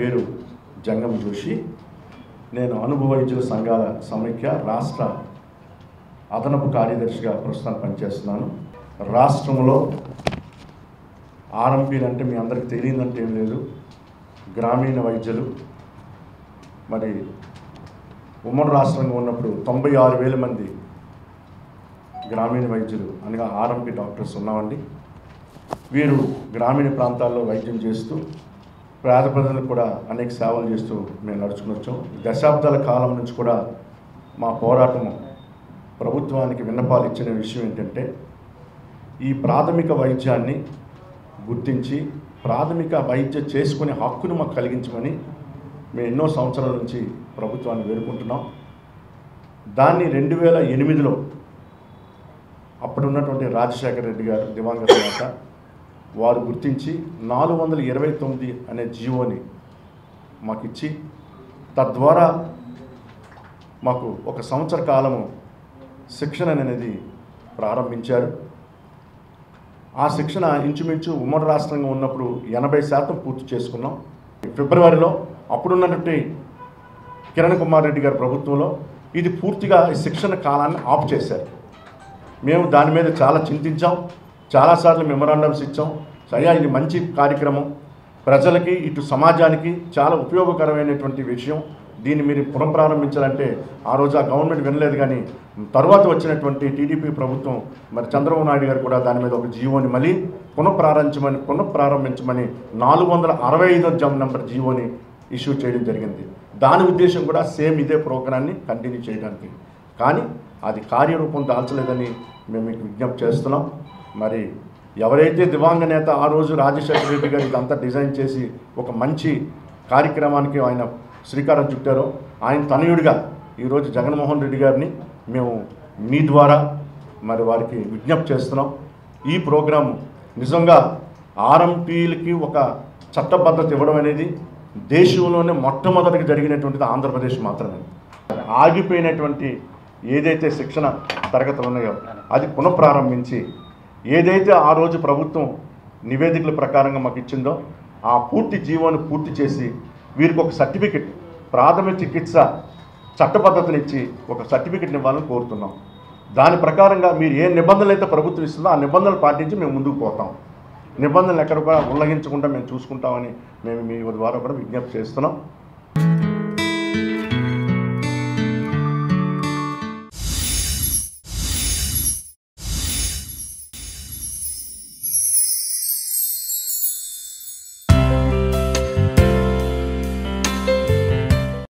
పేరు జంగం జోషి నేను అనుభవ వైద్యుల సంఘాల సమైక్య రాష్ట్ర అదనపు కార్యదర్శిగా ప్రస్తుతం పనిచేస్తున్నాను రాష్ట్రంలో ఆర్ఎంపీలు అంటే మీ అందరికీ తెలియదంటే ఏం లేదు గ్రామీణ వైద్యులు మరి ఉమ్మడి రాష్ట్రంగా ఉన్నప్పుడు తొంభై ఆరు వేల మంది గ్రామీణ వైద్యులు అనగా ఆర్ఎంపీ డాక్టర్స్ ఉన్నామండి వీరు గ్రామీణ ప్రాంతాల్లో వైద్యం చేస్తూ పేద ప్రజలకు కూడా అనేక సేవలు చేస్తూ మేము నడుచుకుని వచ్చాం దశాబ్దాల కాలం నుంచి కూడా మా పోరాటం ప్రభుత్వానికి విన్నపాలు ఇచ్చిన విషయం ఏంటంటే ఈ ప్రాథమిక వైద్యాన్ని గుర్తించి ప్రాథమిక వైద్యం చేసుకునే హక్కును మాకు కలిగించమని మేము ఎన్నో సంవత్సరాల నుంచి ప్రభుత్వాన్ని వేడుకుంటున్నాం దాన్ని రెండు వేల ఎనిమిదిలో అప్పుడు ఉన్నటువంటి రాజశేఖర రెడ్డి గారు దివంగత నేత వారు గుర్తించి నాలుగు వందల ఇరవై తొమ్మిది అనే జీవోని మాకు ఇచ్చి తద్వారా మాకు ఒక సంవత్సర కాలము శిక్షణ అనేది ప్రారంభించారు ఆ శిక్షణ ఇంచుమించు ఉమ్మడి రాష్ట్రంగా ఉన్నప్పుడు ఎనభై శాతం పూర్తి చేసుకున్నాం ఫిబ్రవరిలో అప్పుడున్నటువంటి కిరణ్ కుమార్ రెడ్డి గారి ప్రభుత్వంలో ఇది పూర్తిగా ఈ శిక్షణ కాలాన్ని ఆఫ్ చేశారు మేము దాని మీద చాలా చింతించాం చాలాసార్లు మెమరాండమ్స్ ఇచ్చాం అయ్యా ఇది మంచి కార్యక్రమం ప్రజలకి ఇటు సమాజానికి చాలా ఉపయోగకరమైనటువంటి విషయం దీన్ని మీరు పునఃప్రారంభించాలంటే ఆ రోజు ఆ గవర్నమెంట్ వినలేదు కానీ తర్వాత వచ్చినటువంటి టీడీపీ ప్రభుత్వం మరి చంద్రబాబు నాయుడు గారు కూడా దాని మీద ఒక జీవోని మళ్ళీ పునఃప్రారంభించమని పునఃప్రారంభించమని నాలుగు వందల అరవై ఐదో జమ్ నెంబర్ జీవోని ఇష్యూ చేయడం జరిగింది దాని ఉద్దేశం కూడా సేమ్ ఇదే ప్రోగ్రాన్ని కంటిన్యూ చేయడానికి కానీ అది కార్యరూపం దాల్చలేదని మేము మీకు విజ్ఞప్తి చేస్తున్నాం మరి ఎవరైతే దివాంగ నేత ఆ రోజు రాజశేఖర రెడ్డి గారు ఇదంతా డిజైన్ చేసి ఒక మంచి కార్యక్రమానికి ఆయన శ్రీకారం చుట్టారో ఆయన తనయుడిగా ఈరోజు జగన్మోహన్ రెడ్డి గారిని మేము మీ ద్వారా మరి వారికి విజ్ఞప్తి చేస్తున్నాం ఈ ప్రోగ్రాం నిజంగా ఆర్ఎంపీలకి ఒక చట్టబద్ధత ఇవ్వడం అనేది దేశంలోనే మొట్టమొదటిగా జరిగినటువంటిది ఆంధ్రప్రదేశ్ మాత్రమే ఆగిపోయినటువంటి ఏదైతే శిక్షణ తరగతులు ఉన్నాయో అది పునఃప్రారంభించి ఏదైతే ఆ రోజు ప్రభుత్వం నివేదికల ప్రకారంగా మాకు ఇచ్చిందో ఆ పూర్తి జీవోని పూర్తి చేసి వీరికి ఒక సర్టిఫికెట్ ప్రాథమిక చికిత్స చట్టబద్ధతనిచ్చి ఒక సర్టిఫికెట్ని ఇవ్వాలని కోరుతున్నాం దాని ప్రకారంగా మీరు ఏ నిబంధనలు అయితే ప్రభుత్వం ఇస్తుందో ఆ నిబంధనలు పాటించి మేము ముందుకు పోతాం నిబంధనలు ఎక్కడ కూడా ఉల్లంఘించకుండా మేము చూసుకుంటామని మేము మీ ద్వారా కూడా విజ్ఞప్తి చేస్తున్నాం